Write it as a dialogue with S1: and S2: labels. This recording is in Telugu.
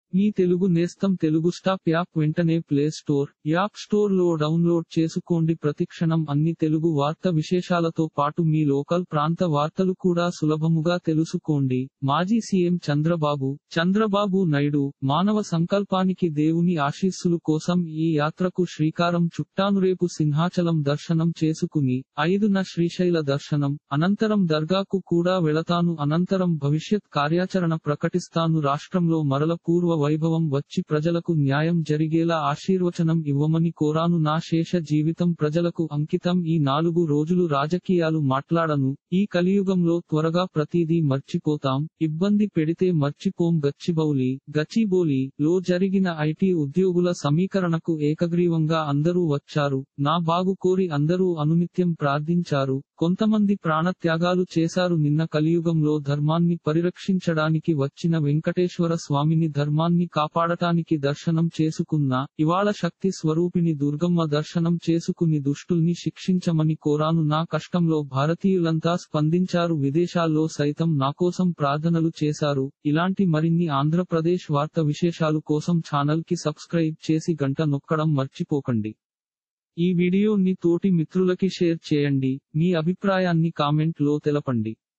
S1: మీ తెలుగు నేస్తం తెలుగు స్టాప్ యాప్ వెంటనే ప్లే స్టోర్ యాప్ స్టోర్ లో డౌన్లోడ్ చేసుకోండి ప్రతిక్షణం అన్ని తెలుగు వార్త విశేషాలతో పాటు మీ లోకల్ ప్రాంత వార్తలు కూడా సులభముగా తెలుసుకోండి మాజీ సీఎం చంద్రబాబు చంద్రబాబు నాయుడు మానవ సంకల్పానికి దేవుని ఆశీస్సులు కోసం ఈ యాత్రకు శ్రీకారం చుట్టానురేపు సింహాచలం దర్శనం చేసుకుని ఐదున శ్రీశైల దర్శనం అనంతరం దర్గాకు కూడా వెళతాను అనంతరం భవిష్యత్ కార్యాచరణ ప్రకటిస్తాను రాష్ట్రంలో మరల పూర్వ వైభవం వచ్చి ప్రజలకు న్యాయం జరిగేలా ఆశీర్వచనం ఇవ్వమని కోరాను నా శేష జీవితం ప్రజలకు అంకితం ఈ నాలుగు రోజులు రాజకీయాలు మాట్లాడను ఈ కలియుగంలో త్వరగా ప్రతిదీ మర్చిపోతాం ఇబ్బంది పెడితే మర్చిపోం గచ్చిబౌలి గచ్చిబౌలి లో జరిగిన ఐటీ ఉద్యోగుల సమీకరణకు ఏకగ్రీవంగా అందరూ వచ్చారు నా బాగు కోరి అందరూ అనునిత్యం ప్రార్థించారు కొంతమంది ప్రాణత్యాగాలు చేశారు నిన్న కలియుగంలో ధర్మాన్ని పరిరక్షించడానికి వచ్చిన వెంకటేశ్వర స్వామిని ధర్మాన్ని కాపాడటానికి దర్శనం చేసుకున్నా ఇవాళ శక్తి స్వరూపిణి దుర్గమ్మ దర్శనం చేసుకుని దుష్టుల్ని శిక్షించమని కోరాను నా కష్టంలో భారతీయులంతా స్పందించారు విదేశాల్లో సైతం నాకోసం ప్రార్థనలు చేశారు ఇలాంటి మరిన్ని ఆంధ్రప్రదేశ్ వార్త విశేషాలు కోసం ఛానల్ కి సబ్స్క్రైబ్ చేసి గంట నొక్కడం మర్చిపోకండి ఈ వీడియోని తోటి మిత్రులకి షేర్ చేయండి మీ అభిప్రాయాన్ని కామెంట్ లో తెలపండి